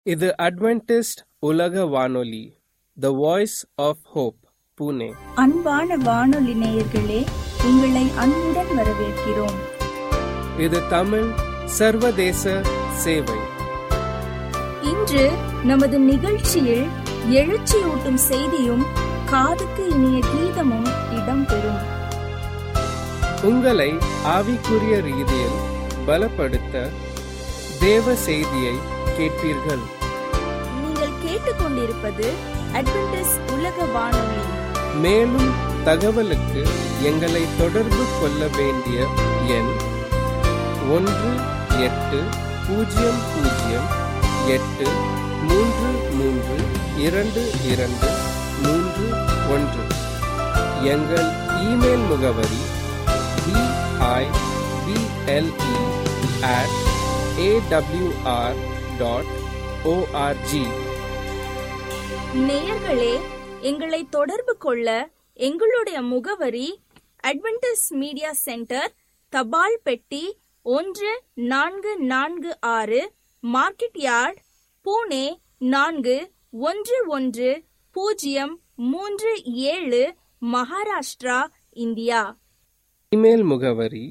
இது அட்வென்டிஸ்ட் உலக வானொலி the voice of hope Pune அன்பான வானொலி நேயர்களே உங்களை அன்புடன் வரவேற்கிறோம் இது தமிழ் சர்வதேச சேவை இன்று நமது நிகழ்ச்சியில் எழுச்சியூட்டும் செய்தியும் காதுக்கு இனிய கீதமும் இடம்பெறும் உங்களை ஆவிக்குரிய ரீதியில் பலப்படுத்த தேவ செய்தியை கேட்பீர்கள் நீங்கள் கேட்டுக்கொண்டிருப்பது அட்வென்டிஸ் உலக வானொலி மேலும் தகவலுக்கு எங்களை தொடர்பு கொள்ள வேண்டிய எண் ஒன்று எட்டு பூஜ்ஜியம் பூஜ்ஜியம் எட்டு மூன்று மூன்று இரண்டு இரண்டு மூன்று ஒன்று எங்கள் இமெயில் முகவரி BIPLE at AWR dot ORG நேயர்களே எங்களை தொடர்பு கொள்ள எங்களுடைய முகவரி அட்வென்டிஸ் மீடியா சென்டர் தபால் பெட்டி ஒன்று நான்கு நான்கு ஆறு மார்க்கெட் யார்ட் பூனே நான்கு ஒன்று ஒன்று பூஜ்ஜியம் மூன்று ஏழு மகாராஷ்டிரா இந்தியா இமெயில் முகவரி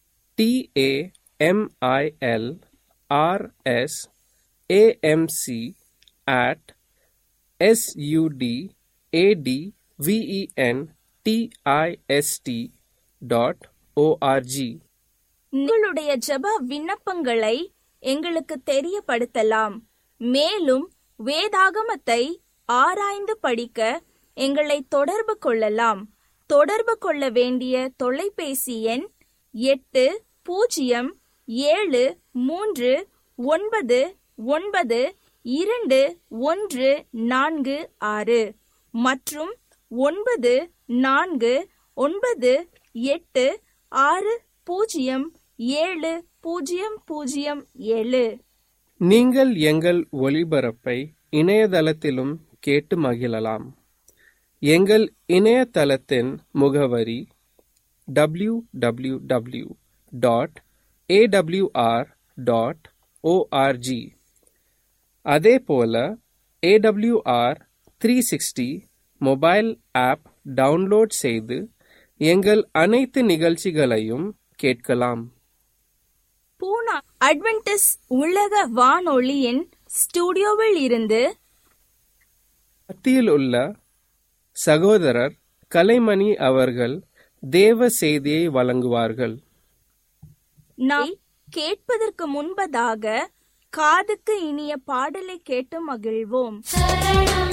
TAMIL RS AMC at SUD AT VEN DIST dot ORG உங்களுடைய ஜெப விண்ணப்பங்களை எங்களுக்கு தெரியப்படுத்தலாம் மேலும் வேதாகமத்தை ஆராய்ந்து படிக்க எங்களை தொடர்பு கொள்ளலாம் தொடர்பு கொள்ள வேண்டிய தொலைபேசி எண் எட்டு பூஜ்ஜியம் ஏழு மூன்று ஒன்பது ஒன்பது இரண்டு ஒன்று நான்கு ஆறு மற்றும் ஒன்பது நான்கு ஒன்பது எட்டு ஆறு பூஜ்ஜியம் ஏழு பூஜ்ஜியம் பூஜ்ஜியம் ஏழு நீங்கள் எங்கள் ஒளிபரப்பை இணையதளத்திலும் கேட்டு மகிழலாம் எங்கள் இணையதளத்தின் முகவரி W W W dot AWR dot ORG அதே போல AWR three sixty mobile app download செய்து எங்கள் அனைத்து நிகழ்ச்சிகளையும் கேட்கலாம் பூனா அட்வென்டிஸ் உலக வானொலியின் ஸ்டுடியோவில் இருந்து மத்தியில் உள்ள சகோதரர் கலைமணி அவர்கள் தேவ செய்தியை வழங்குவார்கள் நாம் கேட்பதற்கு முன்பதாக காதுக்கு இனிய பாடலை கேட்டு மகிழ்வோம் சரணம்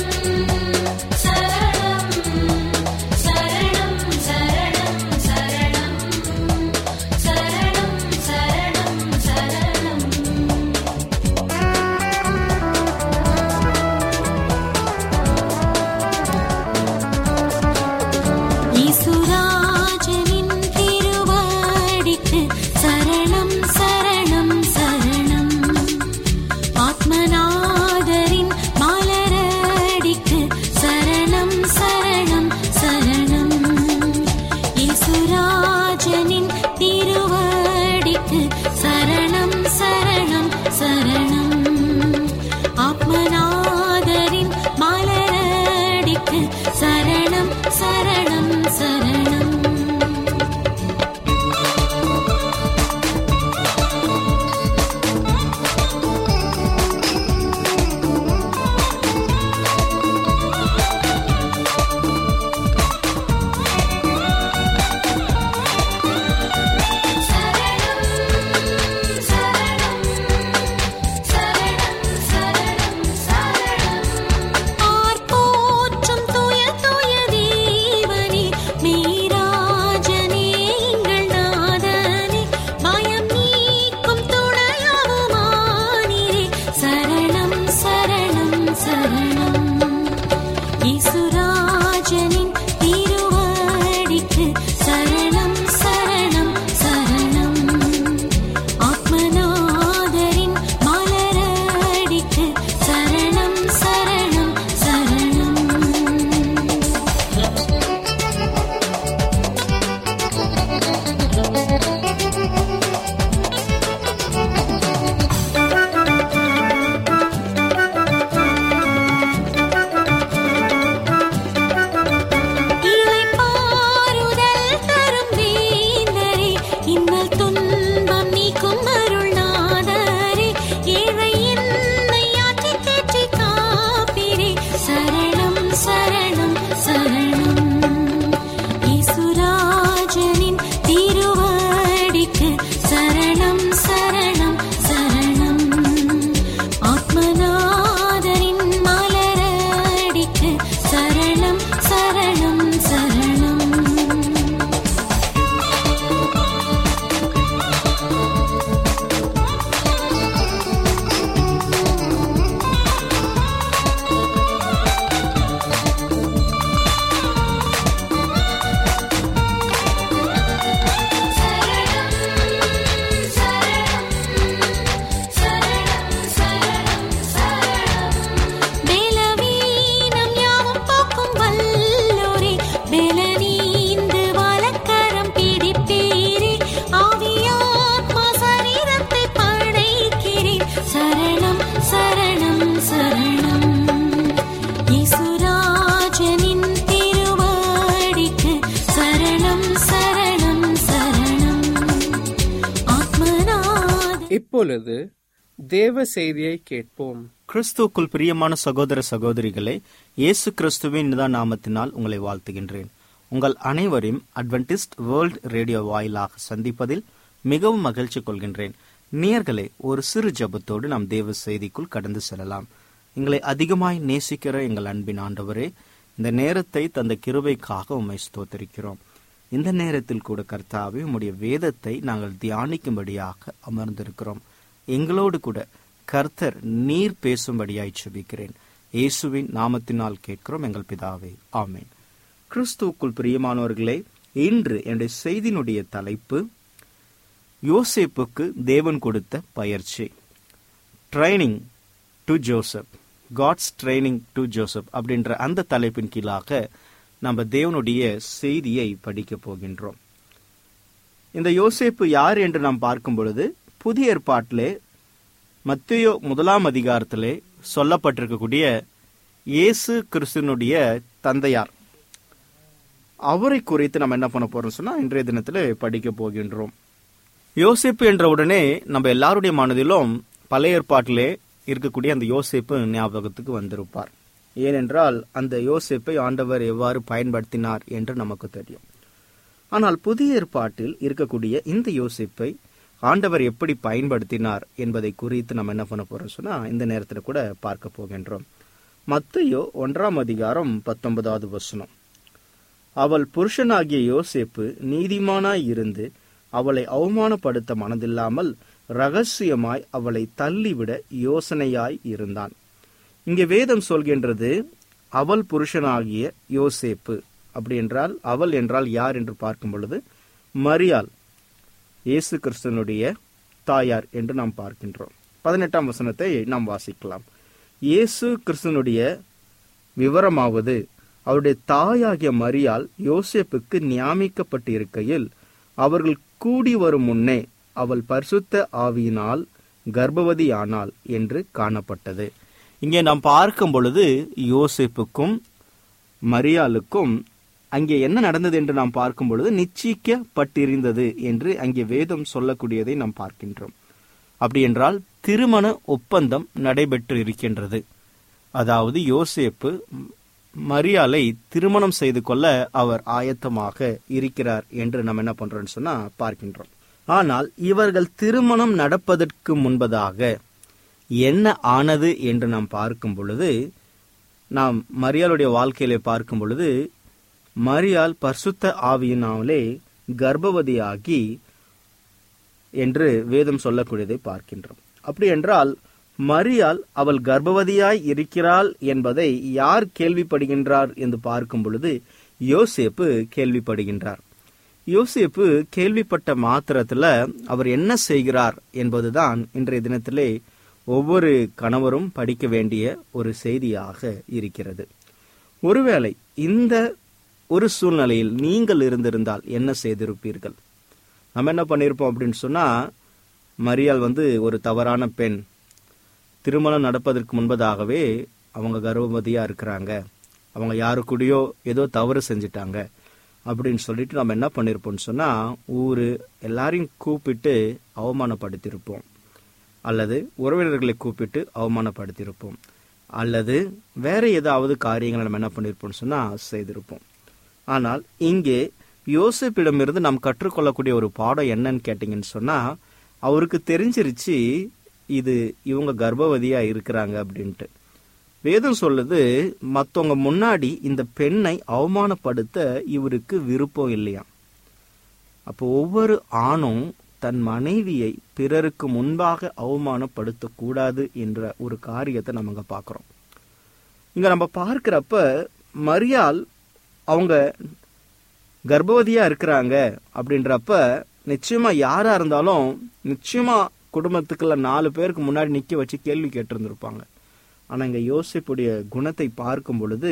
சரணம் சரணம் சரணம் சரணம் சரணம் சரணம் சரணம் ஈசுராஜனின் திருவடிக்கு சரணம் சரணம் சரணம் ஆத்மநாதரின் மலரடிக்கு சரணம் சரணம் சரணம் ஈசுராஜனின் திருவடிக்கு சரணம் சரணம் சரணம் ஆத்மநாதரின் மலரடிக்கு சரணம் சரணம் சரணம் ஆர்ப்போற்றும் துய துய தீவனி மீராஜனே எங்கள் நாதனே பயம் நீக்கும் துணையாவுமானீரே சரணம் சரணம் சரணம் ஈசுராஜனின் திருவடிக்கு சரணம் சரணம் சரணம் ஆத்மநாதரின் மலரடிக்கு சரணம் சரணம் சரணம் ஆ இப்பொழுது தேவ செய்தியை கேட்போம் கிறிஸ்துவுக்குள் பிரியமான சகோதர சகோதரிகளே இயேசு கிறிஸ்துவின் நிதா நாமத்தினால் உங்களை வாழ்த்துகின்றேன் உங்கள் அனைவரையும் அட்வென்டிஸ்ட் வேர்ல்ட் ரேடியோ வாயிலாக சந்திப்பதில் மிகவும் மகிழ்ச்சி கொள்கின்றேன் நேயர்களே ஒரு சிறு ஜெபத்தோடு நாம் தேவ செய்திக்குள் கடந்து செல்லலாம் எங்களை அதிகமாய் நேசிக்கிற எங்கள் அன்பின் ஆண்டவரே இந்த நேரத்தை தந்த கிருபைக்காக உம்மை ஸ்தோத்தரிக்கிறோம் இந்த நேரத்தில் கூட கர்த்தாவே உம்முடைய வேதத்தை நாங்கள் தியானிக்கும்படியாக அமர்ந்திருக்கிறோம் எங்களோடு கூட கர்த்தர் நீர் பேசும்படியாய் செபிக்கிறேன் இயேசுவின் நாமத்தினால் கேட்கிறோம் எங்கள் பிதாவே ஆமென் கிறிஸ்துவுக்குள் பிரியமானவர்களே இன்று என்னுடைய செய்தியினுடைய தலைப்பு யோசேப்புக்கு தேவன் கொடுத்த பயிற்சி training to Joseph God's training to Joseph அப்படின்ற அந்த தலைப்பின் கீழாக நம்ம தேவனுடைய செய்தியை படிக்க போகின்றோம் இந்த யோசேப்பு யார் என்று நாம் பார்க்கும் பொழுது புதிய ஏற்பாட்டிலே மத்தியோ முதலாம் அதிகாரத்திலே சொல்லப்பட்டிருக்கக்கூடிய இயேசு கிறிஸ்துனுடைய தந்தையார் அவரை குறித்து நம்ம என்ன பண்ண போறோம் சொன்னா இன்றைய தினத்துல படிக்க போகின்றோம் யோசேப்பு என்ற உடனே நம்ம எல்லாருடைய மனதிலும் பழைய ஏற்பாட்டிலே இருக்கக்கூடிய அந்த யோசேப்பு ஞாபகத்துக்கு வந்திருப்பார் ஏனென்றால் அந்த யோசேப்பை ஆண்டவர் எவ்வாறு பயன்படுத்தினார் என்று நமக்கு தெரியும் ஆனால் புதிய ஏற்பாட்டில் இருக்கக்கூடிய இந்த யோசிப்பை ஆண்டவர் எப்படி பயன்படுத்தினார் என்பதை குறித்து நம்ம என்ன பண்ண போறோம் சொன்னா இந்த நேரத்தில் கூட பார்க்க போகின்றோம் மத்தையோ ஒன்றாம் அதிகாரம் பத்தொன்பதாவது வசனம் அவள் புருஷனாகிய யோசேப்பு நீதிமானாய் இருந்து அவளை அவமானப்படுத்த மனதில்லாமல் ரகசியமாய் அவளை தள்ளிவிட யோசனையாய் இருந்தான் இங்கே வேதம் சொல்கின்றது அவள் புருஷனாகிய யோசேப்பு அப்படி என்றால் அவள் என்றால் யார் என்று பார்க்கும் பொழுது மரியாள் இயேசு கிறிஸ்தனுடைய தாயார் என்று நாம் பார்க்கின்றோம் பதினெட்டாம் வசனத்தை நாம் வாசிக்கலாம் இயேசு கிறிஸ்தனுடைய விவரமாவது அவருடைய தாயாகிய மரியாள் யோசேப்புக்கு நியமிக்கப்பட்டு இருக்கையில் அவர்கள் கூடி வரும் முன்னே அவள் பரிசுத்த ஆவியினால் கர்ப்பவதியானாள் என்று காணப்பட்டது இங்கே நாம் பார்க்கும் பொழுது யோசேப்புக்கும் மரியாளுக்கும் அங்கே என்ன நடந்தது என்று நாம் பார்க்கும் பொழுது நிச்சயிக்கப்பட்டிருந்தது என்று அங்கே வேதம் சொல்லக்கூடியதை நாம் பார்க்கின்றோம் அப்படி என்றால் திருமண ஒப்பந்தம் நடைபெற்று இருக்கின்றது அதாவது யோசேப்பு மரியாலை திருமணம் செய்து கொள்ள அவர் ஆயத்தமாக இருக்கிறார் என்று நம்ம என்ன பண்றோம்னு சொன்னா பார்க்கின்றோம் ஆனால் இவர்கள் திருமணம் நடப்பதற்கு முன்பதாக என்ன ஆனது என்று நாம் பார்க்கும் பொழுது நாம் மரியாளுடைய வாழ்க்கையிலே பார்க்கும் பொழுது மரியாள் பரிசுத்த ஆவியினாலே கர்ப்பவதியாகி என்று வேதம் சொல்லக்கூடியதை பார்க்கின்றோம் அப்படி என்றால் மரியாள் அவள் கர்ப்பவதியாய் இருக்கிறாள் என்பதை யார் கேள்விப்படுகின்றார் என்று பார்க்கும் பொழுது யோசேப்பு கேள்விப்படுகின்றார் யோசேப்பு கேள்விப்பட்ட மாத்திரத்துல அவர் என்ன செய்கிறார் என்பதுதான் இன்றைய தினத்திலே ஒவ்வொரு கணவரும் படிக்க வேண்டிய ஒரு செய்தியாக இருக்கிறது ஒருவேளை இந்த ஒரு சூழ்நிலையில் நீங்கள் இருந்திருந்தால் என்ன செய்திருப்பீர்கள் நம்ம என்ன பண்ணியிருப்போம் அப்படின்னு சொன்னா மரியாள் வந்து ஒரு தவறான பெண் திருமணம் நடப்பதற்கு முன்பதாகவே அவங்க கர்ப்பவதியா இருக்கிறாங்க அவங்க யாரு கூடயோ ஏதோ தவறு செஞ்சிட்டாங்க அப்படின்னு சொல்லிட்டு நம்ம என்ன பண்ணிருப்போம்னு சொன்னா ஊரு எல்லாரையும் கூப்பிட்டு அவமானப்படுத்தியிருப்போம் அல்லது உறவினர்களை கூப்பிட்டு அவமானப்படுத்தியிருப்போம் அல்லது வேற ஏதாவது காரியங்களை நம்ம என்ன பண்ணிருப்போம்னு சொன்னா செய்திருப்போம் ஆனால் இங்கே யோசிப்பிடமிருந்து நாம் கற்றுக்கொள்ளக்கூடிய ஒரு பாடம் என்னன்னு கேட்டீங்கன்னு சொன்னா அவருக்கு தெரிஞ்சிருச்சு இது இவங்க கர்ப்பவதியா இருக்கிறாங்க அப்படின்ட்டு வேதம் சொல்லுது மத்தவங்க முன்னாடி இந்த பெண்ணை அவமானப்படுத்த இவருக்கு விருப்பம் இல்லையா அப்போ ஒவ்வொரு ஆணும் தன் மனைவியை பிறருக்கு முன்பாக அவமானப்படுத்த கூடாது என்ற ஒரு காரியத்தை நம்ம இங்க பாக்குறோம் இங்க நம்ம பார்க்கிறப்ப மரியாள் அவங்க கர்ப்பவதியா இருக்கிறாங்க அப்படின்றப்ப நிச்சயமா யாரா இருந்தாலும் நிச்சயமா குடும்பத்துக்குள்ள நாலு பேருக்கு முன்னாடி நிக்க வச்சு கேள்வி கேட்டிருந்திருப்பாங்க ஆனா இங்க யோசிப்புடைய குணத்தை பார்க்கும் பொழுது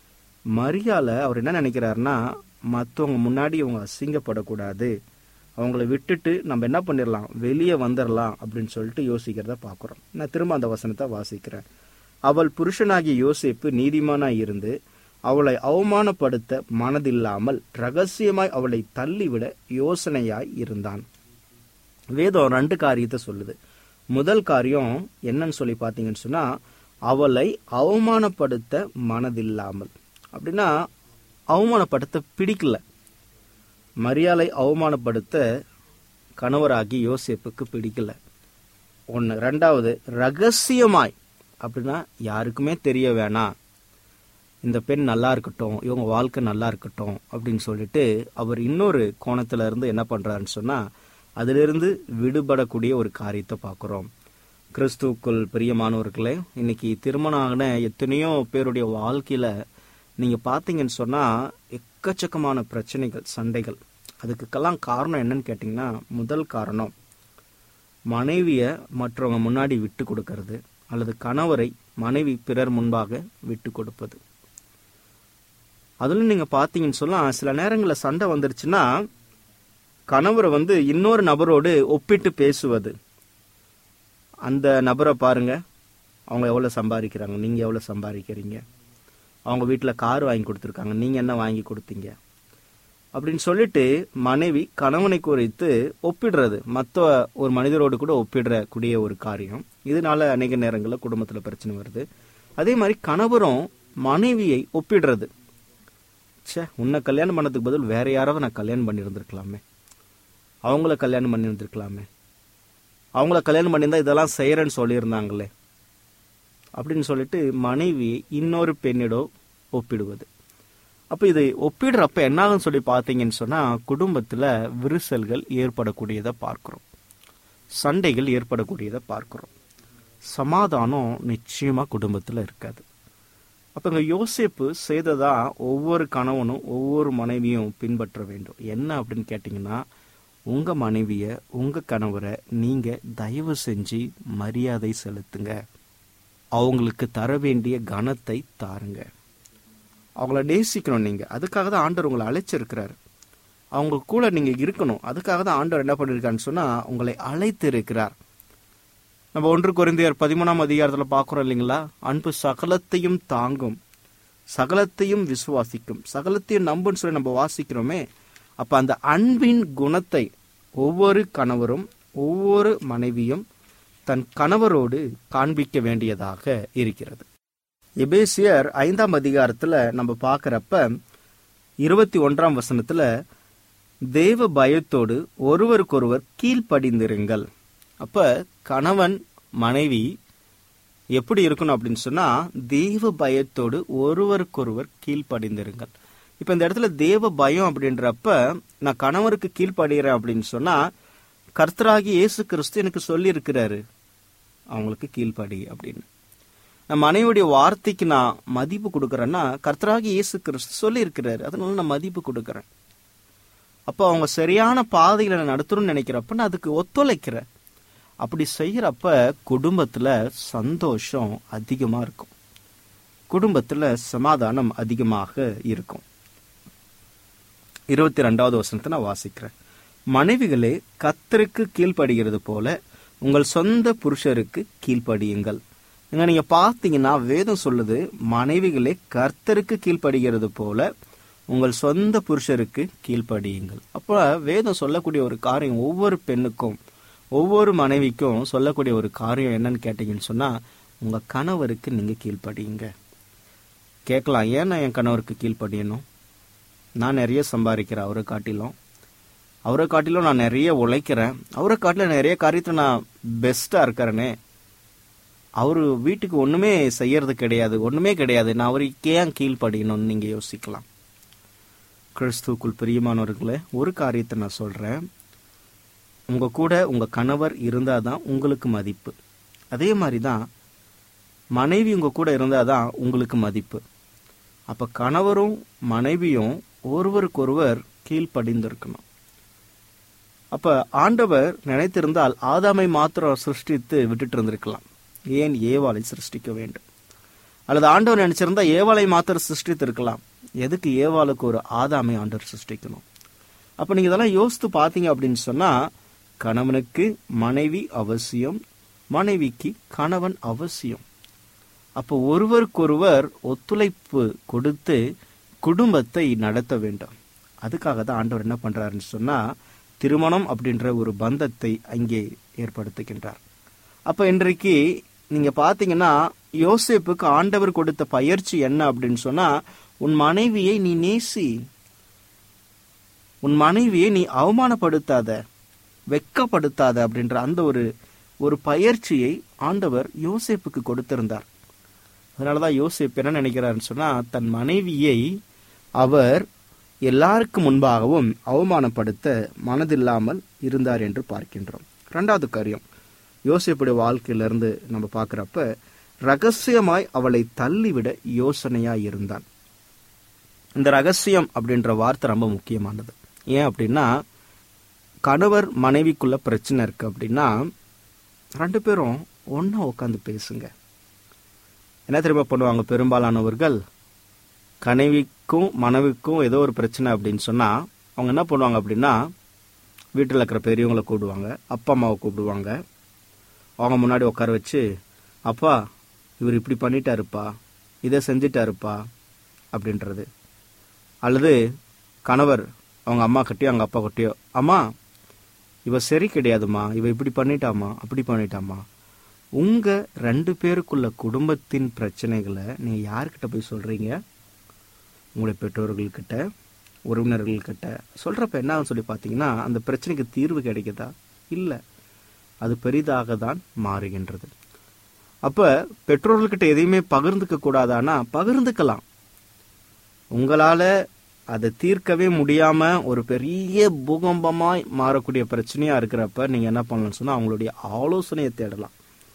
மரியால அவர் என்ன நினைக்கிறாருன்னா மற்றவங்க முன்னாடி அவங்க அசிங்கப்படக்கூடாது அவங்கள விட்டுட்டு நம்ம என்ன பண்ணிடலாம் வெளியே வந்துடலாம் அப்படின்னு சொல்லிட்டு யோசிக்கிறத பார்க்குறோம் நான் திரும்ப அந்த வசனத்தை வாசிக்கிறேன் அவள் புருஷனாகிய யோசேப்பு நீதிமானாய் இருந்து அவளை அவமானப்படுத்த மனதில்லாமல் ரகசியமாய் அவளை தள்ளிவிட யோசனையாய் இருந்தான் வேதம் ரெண்டு காரியத்தை சொல்லுது முதல் காரியம் என்னன்னு சொல்லி பார்த்தீங்கன்னு சொன்னா அவளை அவமானப்படுத்த மனதில்லாமல் அப்படின்னா அவமானப்படுத்த பிடிக்கல மரியாதை அவமானப்படுத்த கணவராகி யோசேப்புக்கு பிடிக்கல ஒன்று ரெண்டாவது ரகசியமாய் அப்படின்னா யாருக்குமே தெரிய வேணாம் இந்த பெண் நல்லா இருக்கட்டும் இவங்க வாழ்க்கை நல்லா இருக்கட்டும் அப்படின்னு சொல்லிட்டு அவர் இன்னொரு கோணத்துல இருந்து என்ன பண்றாருன்னு சொன்னா அதிலிருந்து விடுபடக்கூடிய ஒரு காரியத்தை பார்க்குறோம் கிறிஸ்துவுக்குள் பிரியமானவர்களே இன்னைக்கு திருமணம் ஆகின எத்தனையோ பேருடைய வாழ்க்கையில நீங்க பார்த்தீங்கன்னு சொன்னா எக்கச்சக்கமான பிரச்சனைகள் சண்டைகள் அதுக்கெல்லாம் காரணம் என்னன்னு கேட்டிங்கன்னா முதல் காரணம் மனைவிய மற்றவங்க முன்னாடி விட்டு கொடுக்கறது அல்லது கணவரை மனைவி பிறர் முன்பாக விட்டு கொடுப்பது அதுல நீங்க பாத்தீங்கன்னு சொன்னா சில நேரங்களில் சண்டை வந்துருச்சுன்னா கணவரை வந்து இன்னொரு நபரோடு ஒப்பிட்டு பேசுவது அந்த நபரை பாருங்க அவங்க எவ்வளவு சம்பாதிக்கிறாங்க நீங்க எவ்வளவு சம்பாதிக்கிறீங்க அவங்க வீட்டில் கார் வாங்கி கொடுத்துருக்காங்க நீங்க என்ன வாங்கி கொடுத்தீங்க அப்படின்னு சொல்லிட்டு மனைவி கணவனை குறித்து ஒப்பிடுறது மற்ற ஒரு மனிதரோடு கூட ஒப்பிடுற கூடிய ஒரு காரியம் இதனால அநேக நேரங்களில் குடும்பத்தில் பிரச்சனை வருது அதே மாதிரி கணவரும் மனைவியை ஒப்பிடுறது ச்சே உன்னை கல்யாணம் பண்ணதுக்கு பதில் வேற யாராவது நான் கல்யாணம் பண்ணியிருந்திருக்கலாமே அவங்கள கல்யாணம் பண்ணியிருந்திருக்கலாமே அவங்கள கல்யாணம் பண்ணியிருந்தா இதெல்லாம் செய்யறேன்னு சொல்லியிருந்தாங்களே அப்படின்னு சொல்லிட்டு மனைவி இன்னொரு பெண்ணிடோ ஒப்பிடுவது அப்ப இது ஒப்பிடுறப்ப என்னாகும் சொல்லி பார்த்தீங்கன்னு சொன்னா குடும்பத்துல விரிசல்கள் ஏற்படக்கூடியதை பார்க்கிறோம் சண்டைகள் ஏற்படக்கூடியதை பார்க்கிறோம் சமாதானம் நிச்சயமா குடும்பத்துல இருக்காது அப்ப இங்க யோசேப்பு செய்ததா ஒவ்வொரு கணவனும் ஒவ்வொரு மனைவியும் பின்பற்ற வேண்டும் என்ன அப்படின்னு கேட்டீங்கன்னா உங்க மனைவிய உங்க கணவரை நீங்க தயவு செஞ்சு மரியாதை செலுத்துங்க அவங்களுக்கு தர வேண்டிய கனத்தை தாருங்க அவங்கள நேசிக்கணும் நீங்க அதுக்காக தான் ஆண்டவர் உங்களை அழைச்சிருக்கிறாரு அவங்க கூட நீங்க இருக்கணும் அதுக்காக தான் ஆண்டவர் என்ன பண்ணிருக்கான்னு சொன்னா உங்களை அழைத்து இருக்கிறார் நம்ம ஒன்று குறைந்தியர் பதிமூணாம் அதிகாரத்துல பாக்குறோம் இல்லைங்களா அன்பு சகலத்தையும் தாங்கும் சகலத்தையும் விசுவாசிக்கும் சகலத்தையும் நம்புன்னு சொல்லி நம்ம வாசிக்கிறோமே அப்ப அந்த அன்பின் குணத்தை ஒவ்வொரு கணவரும் ஒவ்வொரு மனைவியும் தன் கணவரோடு காண்பிக்க வேண்டியதாக இருக்கிறது எபேசியர் ஐந்தாம் அதிகாரத்துல நம்ம பார்க்கறப்ப இருபத்தி ஒன்றாம் வசனத்துல தேவ பயத்தோடு ஒருவருக்கொருவர் கீழ்ப்படிந்திருங்கள் அப்ப கணவன் மனைவி எப்படி இருக்கணும் அப்படின்னு சொன்னா தேவ பயத்தோடு ஒருவருக்கொருவர் கீழ்ப்படிந்திருங்கள் இப்ப இந்த இடத்துல தேவ பயம் அப்படின்றப்ப நான் கணவருக்கு கீழ்ப்படுகிறேன் அப்படின்னு சொன்னா கர்த்தராகி இயேசு கிறிஸ்து எனக்கு சொல்லி இருக்கிறாரு அவங்களுக்கு கீழ்ப்படி அப்படின்னு நான் மனைவியுடைய வார்த்தைக்கு நான் மதிப்பு கொடுக்கறேன்னா கர்த்தராகி இயேசு கிறிஸ்து சொல்லி இருக்கிறாரு அதனால நான் மதிப்பு கொடுக்கறேன் அப்போ அவங்க சரியான பாதையில நான் நடத்தணும்னு நினைக்கிறப்ப நான் அதுக்கு ஒத்துழைக்கிறேன் அப்படி செய்யறப்ப குடும்பத்துல சந்தோஷம் அதிகமா இருக்கும் குடும்பத்துல சமாதானம் அதிகமாக இருக்கும் இருபத்தி ரெண்டாவது வசனத்தை நான் வாசிக்கிறேன் மனைவிகளே கத்தருக்கு கீழ்ப்படுகிறது போல உங்கள் சொந்த புருஷருக்கு கீழ்ப்படியுங்கள் இங்க நீங்க பார்த்தீங்கன்னா வேதம் சொல்லுது மனைவிகளே கர்த்தருக்கு கீழ்ப்படுகிறது போல உங்கள் சொந்த புருஷருக்கு கீழ்ப்படியுங்கள் அப்ப வேதம் சொல்லக்கூடிய ஒரு காரியம் ஒவ்வொரு பெண்ணுக்கும் ஒவ்வொரு மனைவிக்கும் சொல்லக்கூடிய ஒரு காரியம் என்னன்னு கேட்டீங்கன்னு சொன்னா உங்க கணவருக்கு நீங்க கீழ்ப்படியுங்க கேட்கலாம் ஏன் நான் என் கணவருக்கு கீழ்ப்படியணும் நான் நிறைய சம்பாதிக்கிறேன் அவரை காட்டிலும் அவரை காட்டிலும் நான் நிறைய உழைக்கிறேன் அவரை காட்டிலும் நிறைய காரியத்தில் நான் பெஸ்டா இருக்கிறேனே அவரு வீட்டுக்கு ஒண்ணுமே செய்யறது கிடையாது ஒண்ணுமே கிடையாது நான் அவருக்கு ஏன் கீழ்ப்படியணும்னு நீங்க யோசிக்கலாம் கிறிஸ்துக்குள் பிரியமானவர்களே ஒரு காரியத்தை நான் சொல்றேன் உங்க கூட உங்க கணவர் இருந்தாதான் உங்களுக்கு மதிப்பு அதே மாதிரி தான் மனைவி உங்க கூட இருந்தாதான் உங்களுக்கு மதிப்பு அப்ப கணவரும் மனைவியும் ஒருவருக்கொருவர் கீழ்ப்படிந்திருக்கணும் அப்ப ஆண்டவர் நினைத்திருந்தால் ஆதாமை மாத்திரம் சிருஷ்டித்து விட்டுட்டு இருந்திருக்கலாம் ஏன் ஏவாளை சிருஷ்டிக்க வேண்டும் அல்லது ஆண்டவர் நினைச்சிருந்தா ஏவாளை மாத்திரம் சிருஷ்டித்து இருக்கலாம் எதுக்கு ஏவாளுக்கு ஒரு ஆதாமை ஆண்டவர் சிருஷ்டிக்கணும் அப்ப நீங்க இதெல்லாம் யோசித்து பாத்தீங்க அப்படின்னு சொன்னா கணவனுக்கு மனைவி அவசியம் மனைவிக்கு கணவன் அவசியம் அப்போ ஒருவருக்கொருவர் ஒத்துழைப்பு கொடுத்து குடும்பத்தை நடத்த வேண்டும் அதுக்காக தான் ஆண்டவர் என்ன பண்றாருன்னு சொன்னா திருமணம் அப்படின்ற ஒரு பந்தத்தை அங்கே ஏற்படுத்துகின்றார் அப்ப இன்றைக்கு நீங்க பாத்தீங்கன்னா யோசேப்புக்கு ஆண்டவர் கொடுத்த பயிற்சி என்ன அப்படின்னு சொன்னா உன் மனைவியை நீ நேசி உன் மனைவியை நீ அவமானப்படுத்தாத வெக்கப்படுத்தாத அப்படின்ற அந்த ஒரு ஒரு பயிற்சியை ஆண்டவர் யோசேப்புக்கு கொடுத்திருந்தார் அதனாலதான் யோசேப் என்ன நினைக்கிறாருன்னு சொன்னா தன் மனைவியை அவர் எல்லாருக்கும் முன்பாகவும் அவமானப்படுத்த மனதில்லாமல் இருந்தார் என்று பார்க்கின்றோம் ரெண்டாவது காரியம் யோசேப்புடைய வாழ்க்கையிலிருந்து நம்ம பார்க்கிறப்ப ரகசியமாய் அவளை தள்ளிவிட யோசனையா இருந்தான் இந்த ரகசியம் அப்படின்ற வார்த்தை ரொம்ப முக்கியமானது ஏன் அப்படின்னா கணவர் மனைவிக்குள்ள பிரச்சனை இருக்கு அப்படின்னா ரெண்டு பேரும் ஒண்ணா உட்காந்து பேசுங்க என்ன தெரியுமா பண்ணுவாங்க பெரும்பாலானவர்கள் கனைவிக்கும் மனைவிக்கும் ஏதோ ஒரு பிரச்சனை அப்படின்னு சொன்னா அவங்க என்ன பண்ணுவாங்க அப்படின்னா வீட்டில் இருக்கிற பெரியவங்களை கூப்பிடுவாங்க அப்பா அம்மாவை கூப்பிடுவாங்க அவங்க முன்னாடி உட்கார வச்சு அப்பா இவர் இப்படி பண்ணிட்டாருப்பா இதை செஞ்சிட்டாருப்பா அப்படின்றது அல்லது கணவர் அவங்க அம்மா கிட்டயோ அவங்க அப்பா கிட்டயோ அம்மா இவ சரி கிடையாதும்மா இவ இப்படி பண்ணிட்டாமா அப்படி பண்ணிட்டாமா உங்க ரெண்டு பேருக்குள்ள குடும்பத்தின் பிரச்சனைகளை நீங்க யார்கிட்ட போய் சொல்றீங்க உங்களுடைய பெற்றோர்கள்கிட்ட உறவினர்கள்கிட்ட சொல்றப்ப என்ன ஆகும்னு சொல்லி பார்த்தீங்கன்னா அந்த பிரச்சனைக்கு தீர்வு கிடைக்குதா இல்லை அது பெரிதாக தான் மாறுகின்றது அப்ப பெற்றோர்கள்கிட்ட எதையுமே பகிர்ந்துக்க கூடாதானா பகிர்ந்துக்கலாம் உங்களால அதை தீர்க்கவே முடியாம ஒரு பெரிய பூகம்பமாய் மாறக்கூடிய பிரச்சனையா இருக்கிறப்ப நீங்க என்ன பண்ணலாம்னு சொன்னா அவங்களுடைய ஆலோசனையை தேடலாம்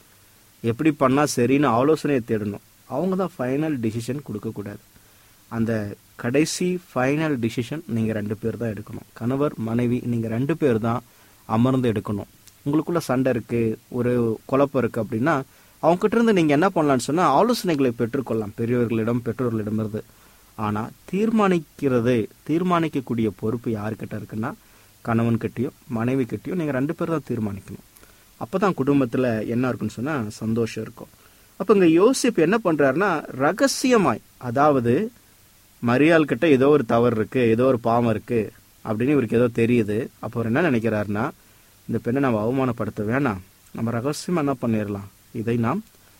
எப்படி பண்ணா சரின்னு ஆலோசனையை தேடணும் அவங்க தான் ஃபைனல் டிசிஷன் கொடுக்கக்கூடாது அந்த கடைசி ஃபைனல் டிசிஷன் நீங்க ரெண்டு பேர் தான் எடுக்கணும் கணவர் மனைவி நீங்க ரெண்டு பேர் தான் அமர்ந்து எடுக்கணும் உங்களுக்குள்ள சண்டை இருக்கு ஒரு குழப்பம் இருக்கு அப்படின்னா அவங்க கிட்ட இருந்து நீங்க என்ன பண்ணலாம்னு சொன்னா ஆலோசனைகளை பெற்றுக்கொள்ளலாம் பெரியவர்களிடம் பெற்றோர்களிடமிருந்து ஆனா தீர்மானிக்கிறது தீர்மானிக்கக்கூடிய பொறுப்பு யாருக்கிட்ட இருக்குன்னா கணவன் கிட்டயும் மனைவி கிட்டயும் நீங்க ரெண்டு பேர் தான் தீர்மானிக்கணும் அப்பதான் குடும்பத்துல என்ன இருக்குன்னு சொன்னா சந்தோஷம் இருக்கும் அப்ப இங்க யோசிப்பு என்ன பண்றாருன்னா ரகசியமாய் அதாவது மரியாள் கிட்ட ஏதோ ஒரு தவறு இருக்கு ஏதோ ஒரு பாவம் இருக்கு அப்படின்னு இவருக்கு ஏதோ தெரியுது அப்போ அவர் என்ன நினைக்கிறாருன்னா இந்த பெண்ணை நம்ம அவமானப்படுத்த வேணாம் நம்ம ரகசியமா என்ன பண்ணிடலாம் இதை நாம்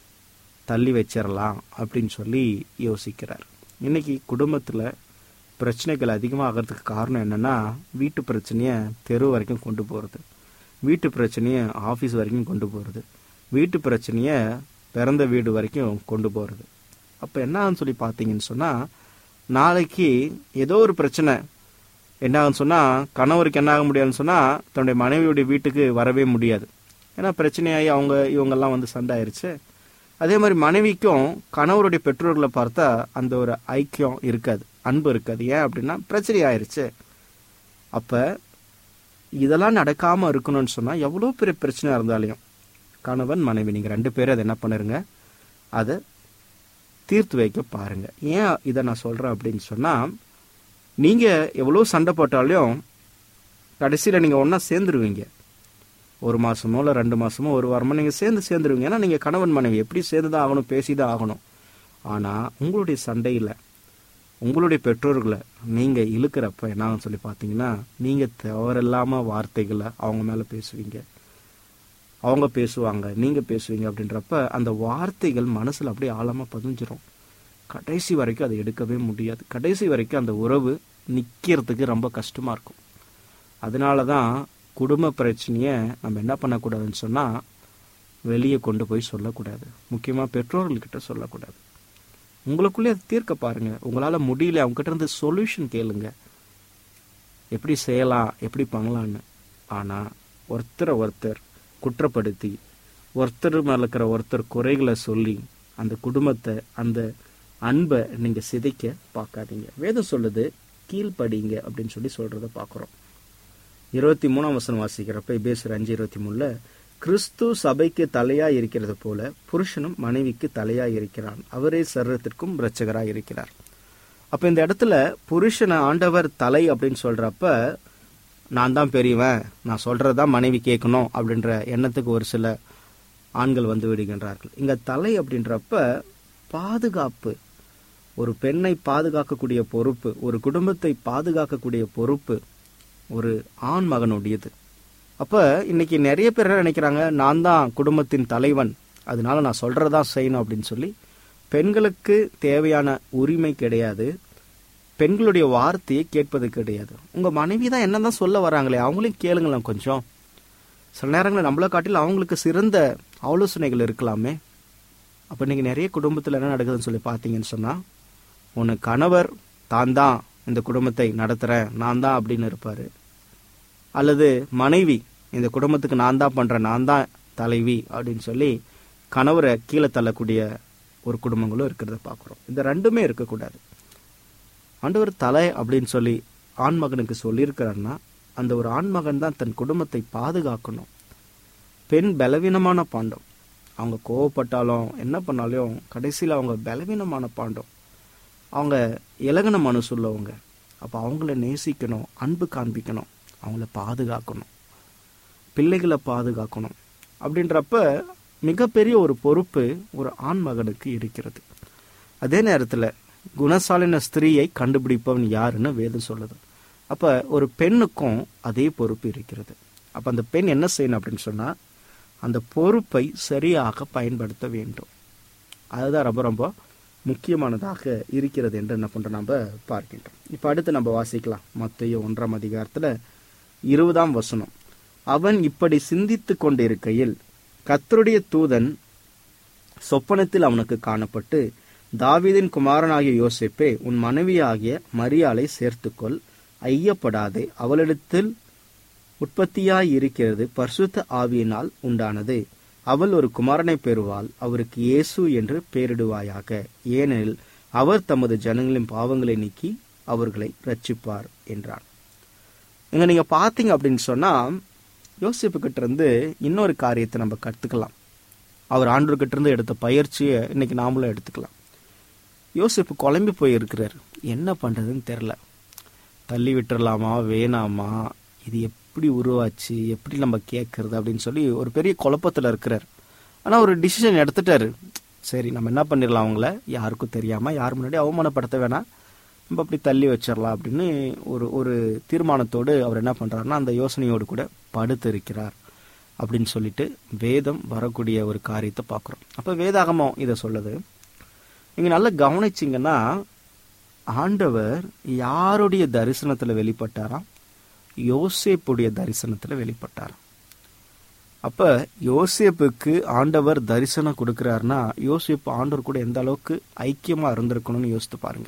தள்ளி வச்சிடலாம் அப்படின்னு சொல்லி யோசிக்கிறார் இன்னைக்கு குடும்பத்துல பிரச்சனைகள் அதிகமாகிறதுக்கு காரணம் என்னன்னா வீட்டு பிரச்சனைய தெரு வரைக்கும் கொண்டு போறது வீட்டு பிரச்சனைய ஆபீஸ் வரைக்கும் கொண்டு போறது வீட்டு பிரச்சனைய பிறந்த வீடு வரைக்கும் கொண்டு போறது அப்ப என்ன ஆகும்னு சொல்லி பாத்தீங்கன்னு சொன்னா நாளைக்கு ஏதோ ஒரு பிரச்சனை என்ன ஆகும்னு சொன்னா கணவருக்கு என்ன ஆக முடியாதுன்னு சொன்னா தன்னுடைய மனைவியுடைய வீட்டுக்கு வரவே முடியாது ஏன்னா பிரச்சனையாகி அவங்க இவங்கெல்லாம் வந்து சண்டை ஆயிருச்சு அதே மாதிரி மனைவிக்கும் கணவருடைய பெற்றோர்களை பார்த்தா அந்த ஒரு ஐக்கியம் இருக்காது அன்பு இருக்காது ஏன் அப்படின்னா பிரச்சனை ஆயிருச்சு அப்ப இதெல்லாம் நடக்காம இருக்கணும்னு சொன்னா எவ்வளவு பெரிய பிரச்சனை இருந்தாலையும் கணவன் மனைவி நீங்க ரெண்டு பேரும் அதை என்ன பண்ணுருங்க அதை தீர்த்து வைக்க பாருங்க ஏன் இதை நான் சொல்றேன் அப்படின்னு சொன்னா நீங்க எவ்வளவு சண்டை போட்டாலும் கடைசியில நீங்க ஒண்ணா சேர்ந்துருவீங்க ஒரு மாசமோ இல்ல ரெண்டு மாசமோ ஒரு வாரமோ நீங்க சேர்ந்து சேர்ந்துருவீங்க ஏன்னா நீங்க கணவன் மனைவி எப்படி சேர்ந்து தான் ஆகணும் பேசிதான் ஆகணும் ஆனா உங்களுடைய சண்டையில உங்களுடைய பெற்றோர்களை நீங்க இழுக்கிறப்ப என்ன ஆகும்னு சொல்லி பாத்தீங்கன்னா நீங்க தவறில்லாம வார்த்தைகளை அவங்க மேல பேசுவீங்க அவங்க பேசுவாங்க நீங்க பேசுவீங்க அப்படின்றப்ப அந்த வார்த்தைகள் மனசுல அப்படியே ஆழமா பதிஞ்சிரும் கடைசி வரைக்கும் அதை எடுக்கவே முடியாது கடைசி வரைக்கும் அந்த உறவு நிக்கிறதுக்கு ரொம்ப கஷ்டமா இருக்கும் அதனாலதான் குடும்ப பிரச்சனைய நம்ம என்ன பண்ணக்கூடாதுன்னு சொன்னா வெளியே கொண்டு போய் சொல்லக்கூடாது முக்கியமா பெற்றோர்கள்கிட்ட சொல்லக்கூடாது உங்களுக்குள்ளே அதை தீர்க்க பாருங்க உங்களால முடியல அவங்க கிட்ட இருந்து சொல்யூஷன் கேளுங்க எப்படி செய்யலாம் எப்படி பண்ணலான்னு ஆனா ஒருத்தரை ஒருத்தர் குற்றப்படுத்தி ஒருத்தர் மேல இருக்கிற ஒருத்தர் குறைகளை சொல்லி அந்த குடும்பத்தை அந்த அன்பை நீங்க சிதைக்க பார்க்காதீங்க வேதம் சொல்லுது கீழ்ப்படிங்க அப்படின்னு சொல்லி சொல்றத பார்க்குறோம் இருபத்தி மூணாம் வசனம் வாசிக்கிறப்ப பேசுற அஞ்சு இருபத்தி மூணுல கிறிஸ்து சபைக்கு தலையா இருக்கிறது போல புருஷனும் மனைவிக்கு தலையா இருக்கிறான் அவரே சரீரத்திற்கும் இரட்சகராய் இருக்கிறார் அப்ப இந்த இடத்துல புருஷனை ஆண்டவர் தலை அப்படின்னு சொல்றப்ப நான் தான் பெரியவன் நான் சொல்றதுதான் மனைவி கேட்கணும் அப்படின்ற எண்ணத்துக்கு ஒரு சில ஆண்கள் வந்து விடுகின்றார்கள் இங்க தலை அப்படின்றப்ப பாதுகாப்பு ஒரு பெண்ணை பாதுகாக்கக்கூடிய பொறுப்பு ஒரு குடும்பத்தை பாதுகாக்கக்கூடிய பொறுப்பு ஒரு ஆண் மகனுடையது அப்ப இன்னைக்கு நிறைய பேர் என்ன நினைக்கிறாங்க நான் தான் குடும்பத்தின் தலைவன் அதனால நான் சொல்றதா செய்யணும் அப்படின்னு சொல்லி பெண்களுக்கு தேவையான உரிமை கிடையாது பெண்களுடைய வார்த்தையை கேட்பது கிடையாது உங்க மனைவி தான் என்னதான் சொல்ல வராங்களே அவங்களையும் கேளுங்களேன் கொஞ்சம் சில நேரங்களில் நம்மளை காட்டிலும் அவங்களுக்கு சிறந்த ஆலோசனைகள் இருக்கலாமே அப்போ இன்னைக்கு நிறைய குடும்பத்தில் என்ன நடக்குதுன்னு சொல்லி பார்த்தீங்கன்னு சொன்னால் உனக்கு கணவர் தான் தான் இந்த குடும்பத்தை நடத்துகிறேன் நான் தான் அப்படின்னு இருப்பார் அல்லது மனைவி இந்த குடும்பத்துக்கு நான் தான் பண்ணுறேன் நான் தான் தலைவி அப்படின்னு சொல்லி கணவரை கீழே தள்ளக்கூடிய ஒரு குடும்பங்களும் இருக்கிறத பார்க்குறோம் இந்த ரெண்டுமே இருக்கக்கூடாது ஆண்டவர் தலை அப்படின்னு சொல்லி ஆண்மகனுக்கு சொல்லியிருக்கிறாருன்னா அந்த ஒரு ஆண்மகன் தான் தன் குடும்பத்தை பாதுகாக்கணும் பெண் பலவீனமான பாண்டம் அவங்க கோவப்பட்டாலும் என்ன பண்ணாலும் கடைசியில் அவங்க பலவீனமான பாண்டம் அவங்க இலகன மனசு உள்ளவங்க அப்போ அவங்கள நேசிக்கணும் அன்பு காண்பிக்கணும் அவங்கள பாதுகாக்கணும் பிள்ளைகளை பாதுகாக்கணும் அப்படின்றப்ப மிகப்பெரிய ஒரு பொறுப்பு ஒரு ஆண் மகனுக்கு இருக்கிறது அதே நேரத்தில் குணசாலின ஸ்திரீயை கண்டுபிடிப்பவன் யாருன்னு வேதம் சொல்லுது அப்போ ஒரு பெண்ணுக்கும் அதே பொறுப்பு இருக்கிறது அப்போ அந்த பெண் என்ன செய்யணும் அப்படின்னு சொன்னால் அந்த பொறுப்பை சரியாக பயன்படுத்த வேண்டும் அதுதான் ரொம்ப ரொம்ப முக்கியமானதாக இருக்கிறது என்று என்ன பண்ணுறோம் நம்ம பார்க்கின்றோம் இப்போ அடுத்து நம்ம வாசிக்கலாம் மத்திய ஒன்றாம் அதிகாரத்தில் இருபதாம் வசனம் அவன் இப்படி சிந்தித்து கொண்டிருக்கையில் கத்தருடைய தூதன் சொப்பனத்தில் அவனுக்கு காணப்பட்டு தாவீதின் குமாரனாகிய யோசேப்பே உன் மனைவியாகிய மரியாளை சேர்த்துக்கொள் ஐயப்படாதே அவளிடத்தில் உற்பத்தியாய் இருக்கிறது பரிசுத்த ஆவியினால் உண்டானது அவள் ஒரு குமாரனை பெறுவாள் அவருக்கு இயேசு என்று பெயரிடுவாயாக ஏனெனில் அவர் தமது ஜனங்களின் பாவங்களை நீக்கி அவர்களை ரட்சிப்பார் என்றார் இங்க நீங்க பாத்தீங்க அப்படின்னு சொன்னா யோசிப்பு கிட்ட இருந்து இன்னொரு காரியத்தை நம்ம கத்துக்கலாம் அவர் ஆண்டவர் கிட்ட இருந்து எடுத்த பயிற்சியை இன்னைக்கு நாமளும் எடுத்துக்கலாம் யோசிப்பு குழம்பி போயிருக்கிறார் என்ன பண்றதுன்னு தெரில தள்ளி விட்டுறலாமா வேணாமா இது எப்படி உருவாச்சு எப்படி நம்ம கேட்கறது அப்படின்னு சொல்லி ஒரு பெரிய குழப்பத்தில் இருக்கிறார் ஆனால் ஒரு டிசிஷன் எடுத்துட்டாரு சரி நம்ம என்ன பண்ணிடலாம் அவங்கள யாருக்கும் தெரியாமல் யார் முன்னாடி அவமானப்படுத்த வேணாம் நம்ம அப்படி தள்ளி வச்சிடலாம் அப்படின்னு ஒரு ஒரு தீர்மானத்தோடு அவர் என்ன பண்ணுறாருன்னா அந்த யோசனையோடு கூட படுத்து இருக்கிறார் அப்படின்னு சொல்லிட்டு வேதம் வரக்கூடிய ஒரு காரியத்தை பார்க்குறோம் அப்போ வேதாகமம் இதை சொல்லுது நீங்கள் நல்லா கவனிச்சிங்கன்னா ஆண்டவர் யாருடைய தரிசனத்தில் வெளிப்பட்டாராம் யோசேப்புடைய தரிசனத்தில் வெளிப்பட்டார் அப்ப யோசேப்புக்கு ஆண்டவர் தரிசனம் கொடுக்கிறாருன்னா யோசேப்பு ஆண்டவர் கூட எந்த அளவுக்கு ஐக்கியமா இருந்திருக்கணும்னு யோசித்து பாருங்க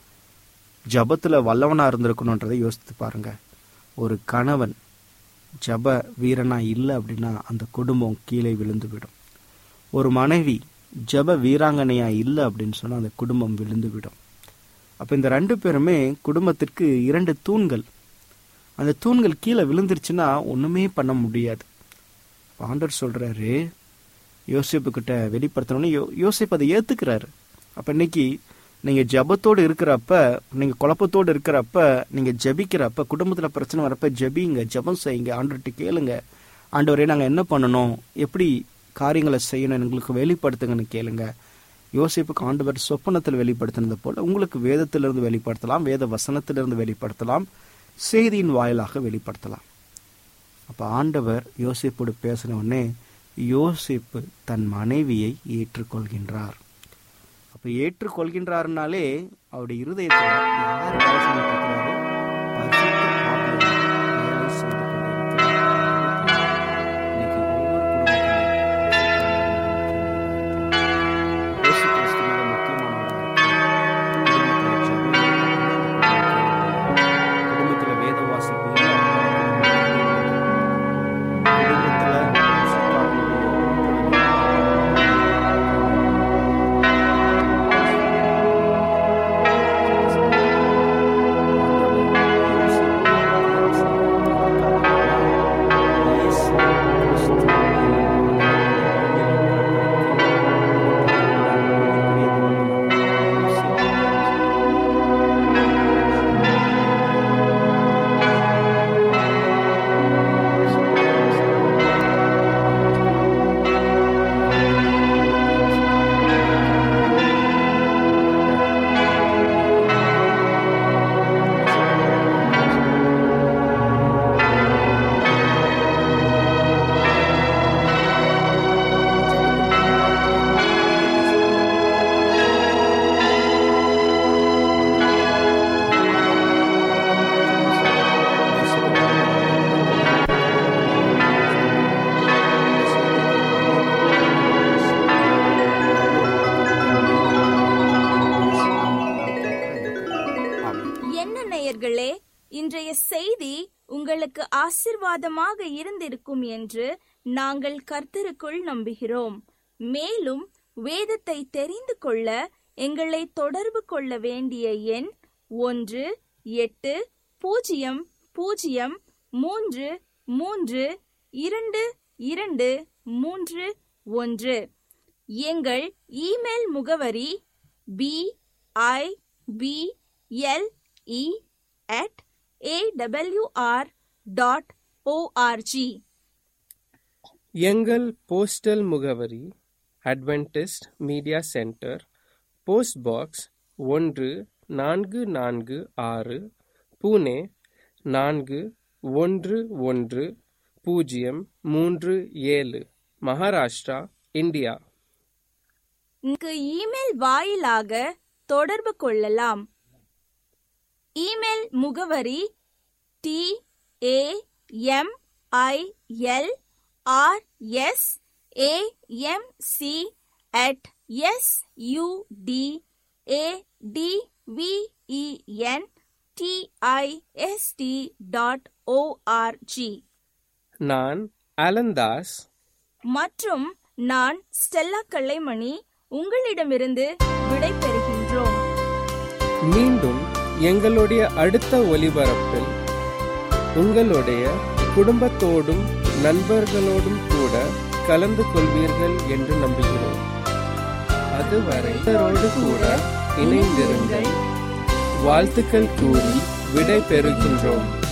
ஜபத்துல வல்லவனா இருந்திருக்கணுன்றதை யோசித்து பாருங்க ஒரு கணவன் ஜப வீரனா இல்லை அப்படின்னா அந்த குடும்பம் கீழே விழுந்து விடும் ஒரு மனைவி ஜப வீராங்கனையா இல்லை அப்படின்னு சொன்னா அந்த குடும்பம் விழுந்து விடும் அப்ப இந்த ரெண்டு பேருமே குடும்பத்திற்கு இரண்டு தூண்கள் அந்த தூண்கள் கீழே விழுந்துருச்சுன்னா ஒண்ணுமே பண்ண முடியாது ஆண்டர் சொல்றாரு யோசிப்பு கிட்ட வெளிப்படுத்தணும்னு யோ யோசிப்பு அதை ஏத்துக்கிறாரு அப்ப இன்னைக்கு நீங்க ஜபத்தோடு இருக்கிறப்ப நீங்க குழப்பத்தோடு இருக்கிறப்ப நீங்க ஜபிக்கிறப்ப குடும்பத்துல பிரச்சனை வரப்ப ஜபிங்க ஜபம் செய்யுங்க ஆண்டர்கிட்ட கேளுங்க ஆண்டவரே நாங்க என்ன பண்ணணும் எப்படி காரியங்களை செய்யணும் எங்களுக்கு வெளிப்படுத்துங்கன்னு கேளுங்க யோசிப்புக்கு ஆண்டவர் சொப்பனத்தில் வெளிப்படுத்தினது போல உங்களுக்கு வேதத்திலிருந்து வெளிப்படுத்தலாம் வேத வசனத்திலிருந்து வெளிப்படுத்தலாம் செய்தியின் வாயிலாக வெளிப்படுத்தலாம் அப்ப ஆண்டவர் யோசிப்போடு பேசின உடனே யோசிப்பு தன் மனைவியை ஏற்றுக்கொள்கின்றார் அப்ப ஏற்றுக்கொள்கின்றார்னாலே அவருடைய இருதயத்தில் யார் வேலை செஞ்சுட்டு இருக்கிறாரு? பரிசுத்த ஆவியானவர் வேலை செய்து கொண்டிருக்கிறார். இன்னைக்கு ஒவ்வொரு குடும்பத்திலும் இயேசு கிறிஸ்து மிக முக்கியமானவராக இருக்கிறார். குடும்பத்தில் வேத வாசிப்பு குடும்பத்தில் பிள்ளைகளே இன்றைய செய்தி உங்களுக்கு ஆசிர்வாதமாக இருந்திருக்கும் என்று நாங்கள் கர்த்தருக்குள் நம்புகிறோம் மேலும் வேதத்தை தெரிந்து கொள்ள எங்களை தொடர்பு கொள்ள வேண்டிய எண் ஒன்று எட்டு பூஜ்ஜியம் பூஜ்ஜியம் மூன்று மூன்று இரண்டு இரண்டு மூன்று ஒன்று எங்கள் இமெயில் முகவரி B I P L E at AWR dot ORG எங்கள் போஸ்டல் முகவரி Adventist media centre post box ஒன்று நான்கு நான்கு ஆறு புனே நான்கு ஒன்று ஒன்று பூஜ்ஜியம் மூன்று ஏழு மகாராஷ்டிரா இந்தியா இங்கு இமெயில் வாயிலாக தொடர்பு கொள்ளலாம் இமெயில் முகவரி T A M I L R S A M C at S U D A T V E N D I S T dot ORG நான் அலந்தாஸ் மற்றும் நான் ஸ்டெல்லா கல்லைமணி உங்களிடமிருந்து விடை பெறுகின்றோம் மீண்டும் எங்களுடைய அடுத்த ஒலிபரப்பில் உங்களுடைய குடும்பத்தோடும் நண்பர்களோடும் கூட கலந்து கொள்வீர்கள் என்று நம்புகிறோம் அதுவரை இவரோடு கூட இணைந்திருங்கள் வாழ்த்துக்கள் கூறி விடை பெறுகின்றோம்